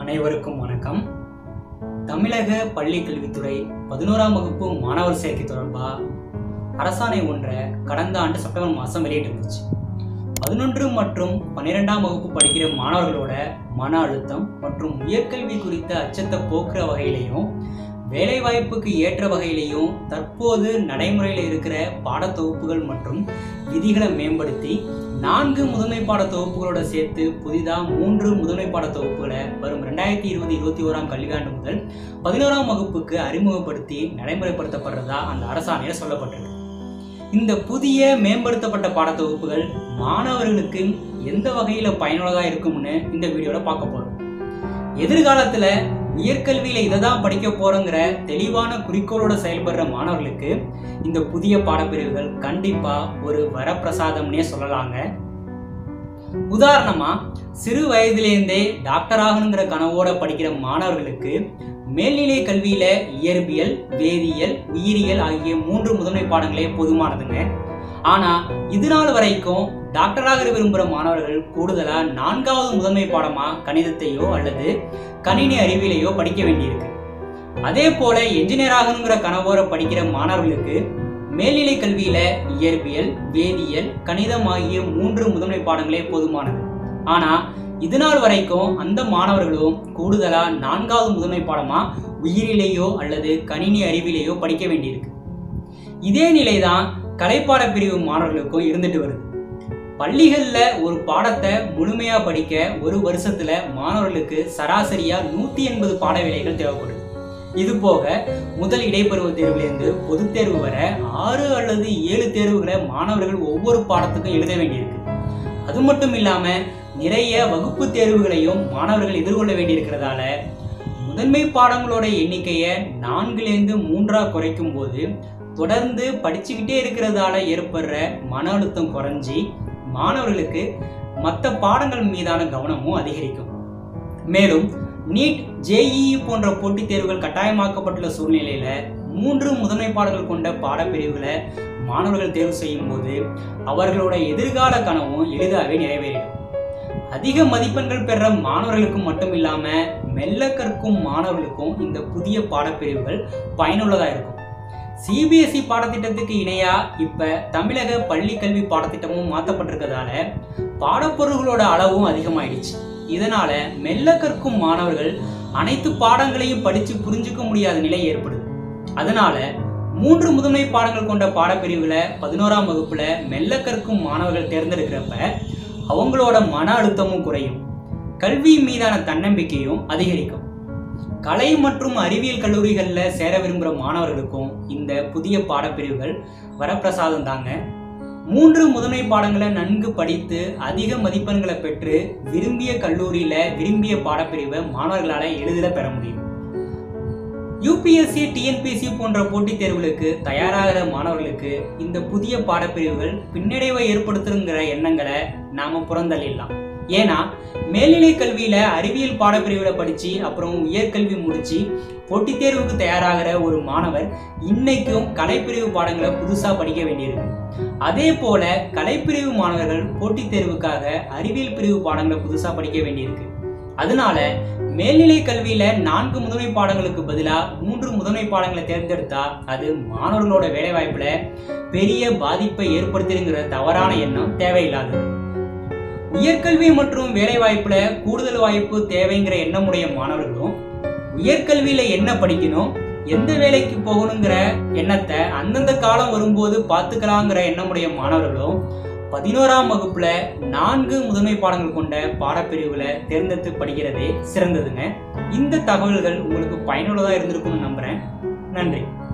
அனைவருக்கும் வணக்கம் தமிழக பள்ளி கல்வித்துறை பதினோராம் வகுப்பு மாணவர் சேர்க்கை தொடர்பா அரசாணை ஒன்றை கடந்த ஆண்டு செப்டம்பர் மாதம் வெளியிட்டிருந்துச்சு பதினொன்று மற்றும் பன்னிரெண்டாம் வகுப்பு படிக்கிற மாணவர்களோட மன அழுத்தம் மற்றும் உயர்கல்வி குறித்த அச்சத்தை போக்குற வகையிலையும் வேலைவாய்ப்புக்கு ஏற்ற வகையிலையும் தற்போது நடைமுறையில் இருக்கிற பாடத்தொகுப்புகள் மற்றும் விதிகளை மேம்படுத்தி நான்கு முதன்மை பாட தொகுப்புகளோட சேர்த்து புதிதாக மூன்று முதன்மை பாட தொகுப்புகளை வரும் ரெண்டாயிரத்தி இருபது இருபத்தி ஓராம் கல்வியாண்டு முதல் பதினோராம் வகுப்புக்கு அறிமுகப்படுத்தி நடைமுறைப்படுத்தப்படுறதா அந்த அரசாணையில் சொல்லப்பட்டிருக்கு இந்த புதிய மேம்படுத்தப்பட்ட பாடத்தொகுப்புகள் மாணவர்களுக்கு எந்த வகையில் பயனுள்ளதாக இருக்கும்னு இந்த வீடியோவில் பார்க்க போகிறோம் எதிர்காலத்தில் உயர்கல்வியில் இதை தான் படிக்க போகிறோங்கிற தெளிவான குறிக்கோளோட செயல்படுற மாணவர்களுக்கு இந்த புதிய பாடப்பிரிவுகள் கண்டிப்பாக ஒரு வரப்பிரசாதம்னே சொல்லலாங்க உதாரணமா சிறு வயதிலேருந்தே டாக்டர் ஆகணுங்கிற கனவோட படிக்கிற மாணவர்களுக்கு மேல்நிலை கல்வியில இயற்பியல் வேதியியல் உயிரியல் ஆகிய மூன்று முதன்மை பாடங்களே போதுமானதுங்க ஆனா இது நாள் வரைக்கும் டாக்டராக விரும்புகிற மாணவர்கள் கூடுதலா நான்காவது முதன்மை பாடமா கணிதத்தையோ அல்லது கணினி அறிவியலையோ படிக்க வேண்டியிருக்கு அதே போல என்ஜினியர் ஆகணுங்கிற கனவோர படிக்கிற மாணவர்களுக்கு மேல்நிலை கல்வியில இயற்பியல் வேதியியல் கணிதம் ஆகிய மூன்று முதன்மை பாடங்களே போதுமானது ஆனா இது நாள் வரைக்கும் அந்த மாணவர்களும் கூடுதலா நான்காவது முதன்மை பாடமா உயிரிலேயோ அல்லது கணினி அறிவிலேயோ படிக்க வேண்டியிருக்கு இதே நிலைதான் கலைப்பாட பிரிவு மாணவர்களுக்கும் இருந்துட்டு வருது பள்ளிகள்ல ஒரு பாடத்தை முழுமையா படிக்க ஒரு வருஷத்துல மாணவர்களுக்கு சராசரியா நூத்தி எண்பது பாட வேலைகள் தேவைப்படுது இது போக முதல் இடைப்பருவ தேர்வுலேருந்து பொதுத் தேர்வு வர ஆறு அல்லது ஏழு தேர்வுகளை மாணவர்கள் ஒவ்வொரு பாடத்துக்கும் எழுத வேண்டியிருக்கு அது மட்டும் இல்லாம நிறைய வகுப்பு தேர்வுகளையும் மாணவர்கள் எதிர்கொள்ள வேண்டியிருக்கிறதால முதன்மை பாடங்களோட எண்ணிக்கையை நான்குலேருந்து மூன்றா குறைக்கும் போது தொடர்ந்து படிச்சுக்கிட்டே இருக்கிறதால ஏற்படுற மன அழுத்தம் குறைஞ்சி மாணவர்களுக்கு மற்ற பாடங்கள் மீதான கவனமும் அதிகரிக்கும் மேலும் நீட் ஜேஇஇ போன்ற போட்டித் தேர்வுகள் கட்டாயமாக்கப்பட்டுள்ள சூழ்நிலையில மூன்று முதன்மை பாடங்கள் கொண்ட பாடப்பிரிவுகளை மாணவர்கள் தேர்வு செய்யும் போது அவர்களோட எதிர்கால கனவும் எளிதாகவே நிறைவேறிடும் அதிக மதிப்பெண்கள் பெற மாணவர்களுக்கு மட்டும் இல்லாம மெல்ல கற்கும் மாணவர்களுக்கும் இந்த புதிய பாடப்பிரிவுகள் பயனுள்ளதா இருக்கும் சிபிஎஸ்இ பாடத்திட்டத்துக்கு இணையா இப்ப தமிழக பள்ளி கல்வி பாடத்திட்டமும் மாற்றப்பட்டிருக்கிறதால பாடப்பொருள்களோட அளவும் அதிகமாயிடுச்சு இதனால மெல்ல கற்கும் மாணவர்கள் அனைத்து பாடங்களையும் படிச்சு புரிஞ்சுக்க முடியாத நிலை ஏற்படுது அதனால மூன்று முதன்மை பாடங்கள் கொண்ட பாடப்பிரிவுகளை பதினோராம் வகுப்புல மெல்ல கற்கும் மாணவர்கள் தேர்ந்தெடுக்கிறப்ப அவங்களோட மன அழுத்தமும் குறையும் கல்வி மீதான தன்னம்பிக்கையும் அதிகரிக்கும் கலை மற்றும் அறிவியல் கல்லூரிகளில் சேர விரும்புகிற மாணவர்களுக்கும் இந்த புதிய பாடப்பிரிவுகள் வரப்பிரசாதம் தாங்க மூன்று முதன்மை பாடங்களை நன்கு படித்து அதிக மதிப்பெண்களை பெற்று விரும்பிய கல்லூரியில் விரும்பிய பாடப்பிரிவை மாணவர்களால் எளிதில் பெற முடியும் யூபிஎஸ்சி டிஎன்பிஎஸ்சி போன்ற போட்டித் தேர்வுகளுக்கு தயாராகிற மாணவர்களுக்கு இந்த புதிய பாடப்பிரிவுகள் பின்னடைவை ஏற்படுத்துங்கிற எண்ணங்களை நாம புறந்தள்ளிடலாம் ஏன்னா மேல்நிலை கல்வியில அறிவியல் பாடப்பிரிவுல படிச்சு அப்புறம் உயர்கல்வி முடிச்சு போட்டித் தேர்வுக்கு தயாராகிற ஒரு மாணவர் இன்னைக்கும் கலைப்பிரிவு பாடங்களை புதுசா படிக்க வேண்டியிருக்கு அதே போல கலைப்பிரிவு மாணவர்கள் போட்டித் தேர்வுக்காக அறிவியல் பிரிவு பாடங்களை புதுசா படிக்க வேண்டியிருக்கு அதனால மேல்நிலை கல்வியில நான்கு முதன்மை பாடங்களுக்கு பதிலா மூன்று முதன்மை பாடங்களை தேர்ந்தெடுத்தா அது மாணவர்களோட வேலைவாய்ப்புல பெரிய பாதிப்பை ஏற்படுத்திருங்கிற தவறான எண்ணம் தேவையில்லாதது உயர்கல்வி மற்றும் வேலைவாய்ப்புல கூடுதல் வாய்ப்பு தேவைங்கிற எண்ணமுடைய மாணவர்களும் உயர்கல்வியில என்ன படிக்கணும் எந்த வேலைக்கு போகணுங்கிற எண்ணத்தை அந்தந்த காலம் வரும்போது பார்த்துக்கலாங்கிற எண்ணமுடைய மாணவர்களும் பதினோராம் வகுப்புல நான்கு முதன்மை பாடங்கள் கொண்ட பாடப்பிரிவுகளை தேர்ந்தெடுத்து படிக்கிறதே சிறந்ததுங்க இந்த தகவல்கள் உங்களுக்கு பயனுள்ளதா இருந்திருக்கும்னு நம்புறேன் நன்றி